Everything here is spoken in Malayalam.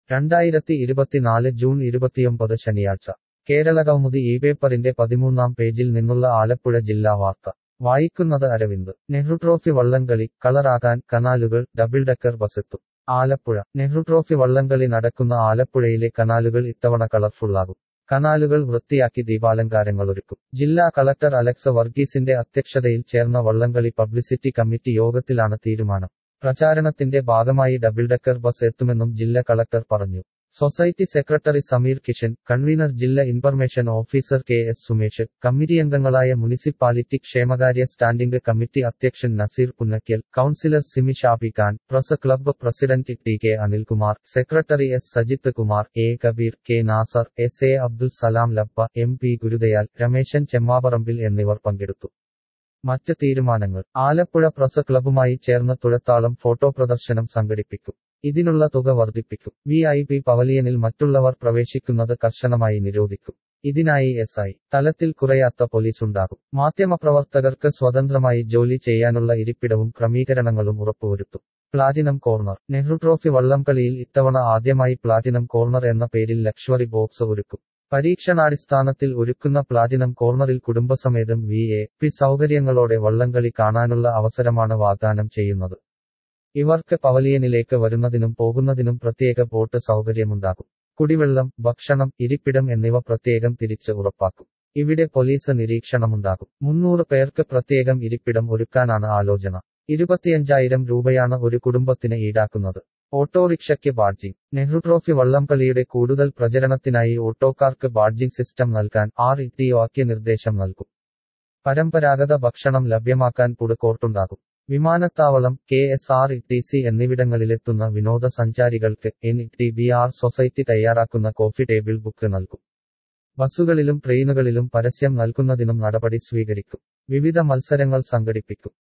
രണ്ടായിരത്തി ഇരുപത്തിനാല് ജൂൺ ഇരുപത്തിയൊമ്പത് ശനിയാഴ്ച കേരളകൗമുദി ഈ പേപ്പറിന്റെ പതിമൂന്നാം പേജിൽ നിന്നുള്ള ആലപ്പുഴ ജില്ലാ വാർത്ത വായിക്കുന്നത് അരവിന്ദ് നെഹ്റു ട്രോഫി വള്ളംകളി കളറാകാൻ കനാലുകൾ ഡബിൾ ഡക്കർ ബസെത്തും ആലപ്പുഴ നെഹ്റു ട്രോഫി വള്ളംകളി നടക്കുന്ന ആലപ്പുഴയിലെ കനാലുകൾ ഇത്തവണ കളർഫുള്ളാകും കനാലുകൾ വൃത്തിയാക്കി ദീപാലങ്കാരങ്ങളൊരുക്കും ജില്ലാ കളക്ടർ അലക്സ വർഗീസിന്റെ അധ്യക്ഷതയിൽ ചേർന്ന വള്ളംകളി പബ്ലിസിറ്റി കമ്മിറ്റി യോഗത്തിലാണ് തീരുമാനം പ്രചാരണത്തിന്റെ ഭാഗമായി ഡബിൾ ഡക്കർ ബസ് എത്തുമെന്നും ജില്ലാ കളക്ടർ പറഞ്ഞു society secretary Sameer Kishan convener ജില്ലാ information officer K S Sumesh committee അംഗങ്ങളായ മുനിസിപ്പാലിറ്റി ക്ഷേമകാര്യ സ്റ്റാൻഡിംഗ് കമ്മിറ്റി അധ്യക്ഷൻ Naseer Punnakkal councillor Simi Shabi Khan press club president T K Anilkumar secretary S Sajith Kumar A Kabeer K Nasar S A Abdul Salam Labba M P Gurudayal Rameshan Chemmaparambil എന്നിവർ പങ്കെടുത്തു മറ്റ് തീരുമാനങ്ങൾ ആലപ്പുഴ പ്രസ് ക്ലബ്ബുമായി ചേർന്ന് തുഴത്താളം ഫോട്ടോ പ്രദർശനം സംഘടിപ്പിക്കും ഇതിനുള്ള തുക വർദ്ധിപ്പിക്കും വി ഐ പി പവലിയനിൽ മറ്റുള്ളവർ പ്രവേശിക്കുന്നത് കർശനമായി നിരോധിക്കും ഇതിനായി എസ് ഐ തലത്തിൽ കുറയാത്ത പോലീസ് ഉണ്ടാകും മാധ്യമപ്രവർത്തകർക്ക് സ്വതന്ത്രമായി ജോലി ചെയ്യാനുള്ള ഇരിപ്പിടവും ക്രമീകരണങ്ങളും ഉറപ്പുവരുത്തും പ്ലാറ്റിനം കോർണർ നെഹ്റു ട്രോഫി വള്ളംകളിയിൽ ഇത്തവണ ആദ്യമായി പ്ലാറ്റിനം കോർണർ എന്ന പേരിൽ ലക്ഷറി ബോക്സ് ഒരുക്കും പരീക്ഷണാടിസ്ഥാനത്തിൽ ഒരുക്കുന്ന പ്ലാറ്റിനം കോർണറിൽ കുടുംബസമേതം വി എ പി സൗകര്യങ്ങളോടെ വള്ളംകളി കാണാനുള്ള അവസരമാണ് വാഗ്ദാനം ചെയ്യുന്നത് ഇവർക്ക് പവലിയനിലേക്ക് വരുന്നതിനും പോകുന്നതിനും പ്രത്യേക ബോട്ട് സൗകര്യമുണ്ടാകും കുടിവെള്ളം ഭക്ഷണം ഇരിപ്പിടം എന്നിവ പ്രത്യേകം തിരിച്ച് ഉറപ്പാക്കും ഇവിടെ പോലീസ് നിരീക്ഷണമുണ്ടാകും മുന്നൂറ് പേർക്ക് പ്രത്യേകം ഇരിപ്പിടം ഒരുക്കാനാണ് ആലോചന ഇരുപത്തിയഞ്ചായിരം രൂപയാണ് ഒരു കുടുംബത്തിന് ഈടാക്കുന്നത് ഓട്ടോറിക്ഷയ്ക്ക് ബാഡ്ജിംഗ് നെഹ്റു ട്രോഫി വള്ളംകളിയുടെ കൂടുതൽ പ്രചരണത്തിനായി ഓട്ടോക്കാർക്ക് ബാഡ്ജിംഗ് സിസ്റ്റം നൽകാൻ ആർ ഇ നിർദ്ദേശം നൽകും പരമ്പരാഗത ഭക്ഷണം ലഭ്യമാക്കാൻ ഫുഡ് കോർട്ടുണ്ടാകും വിമാനത്താവളം K S R T C എന്നിവിടങ്ങളിലെത്തുന്ന വിനോദസഞ്ചാരികൾക്ക് N T B R society തയ്യാറാക്കുന്ന കോഫി ടേബിൾ ബുക്ക് നൽകും ബസ്സുകളിലും ട്രെയിനുകളിലും പരസ്യം നൽകുന്നതിനും നടപടി സ്വീകരിക്കും വിവിധ മത്സരങ്ങൾ സംഘടിപ്പിക്കും